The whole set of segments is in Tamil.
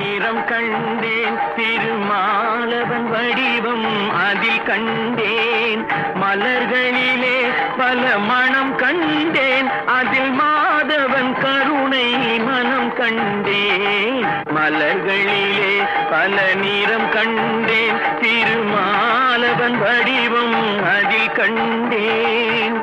நிறம் கண்டேன் திருமாலவன் வடிவம் அதில் கண்டேன் மலர்களிலே பல மனம் கண்டேன் அதில் மாதவன் கருணை மனம் கண்டேன் மலர்களிலே பல நிறம் கண்டேன் திருமாலவன் வடிவம் அதில் கண்டேன்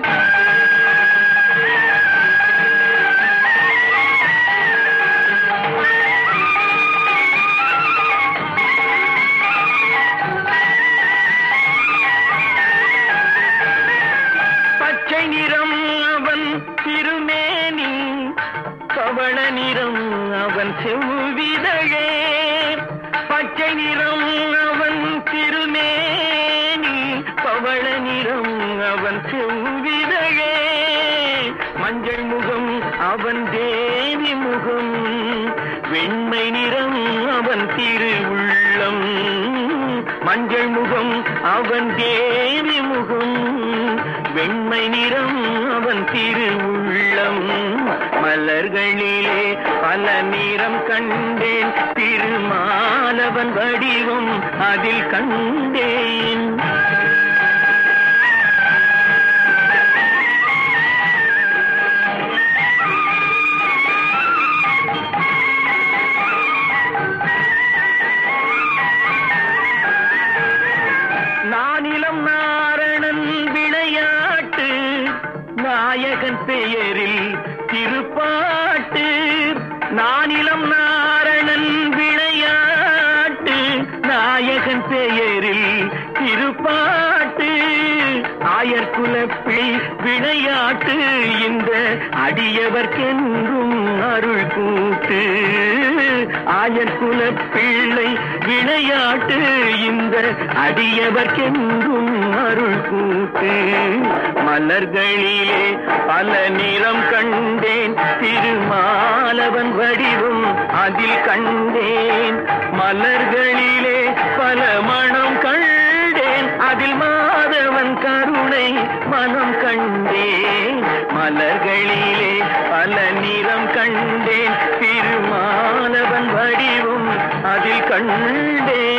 பச்சை நிறம் அவன் திருமேனி பவள நிறம் அவன் செவ்விதழே பச்சை நிறம் அவன் திருமேனி பவள நிறம் அவன் செவ்விதழே மஞ்சள் முகம் அவன் தேவி முகம் வெண்மை நிறம் அவன் திருவுள்ளம் மஞ்சள் முகம் அவன் தேவி முகம் வெண்மை நிறம் அவன் திருவுள்ளம் மலர்களிலே பல நிறம் கண்டேன் திருமாலவன் வடிவம் அதில் கண்டேன் நானிலம் நாரணன் விளையாட்டு நாயகன் பெயரில் திருப்பாட்டு நானிலம் நாரணன் விளையாட்டு நாயகன் பெயரில் திருப்பாட்டு ஆயர்குலப்பிள்ளை விளையாட்டு இந்த அடியவர்க்கென்றும் அருள் கூட்டு ஆயர்குல பிள்ளை விளையாட்டு இந்த அடியவர்க்கென்றும் அருள் கூட்டு மலர்களிலே பல நிறம் கண்டேன் திருமாலவன் வடிவம் அதில் கண்டேன் மலர்களிலே பல மனம் கண்டேன் அதில் மாதவன் கருணை மனம் கண்டேன் மலர்களிலே பல நிறம் கண்டேன் திருமாலவன் வடிவும் அதில் கண்டேன்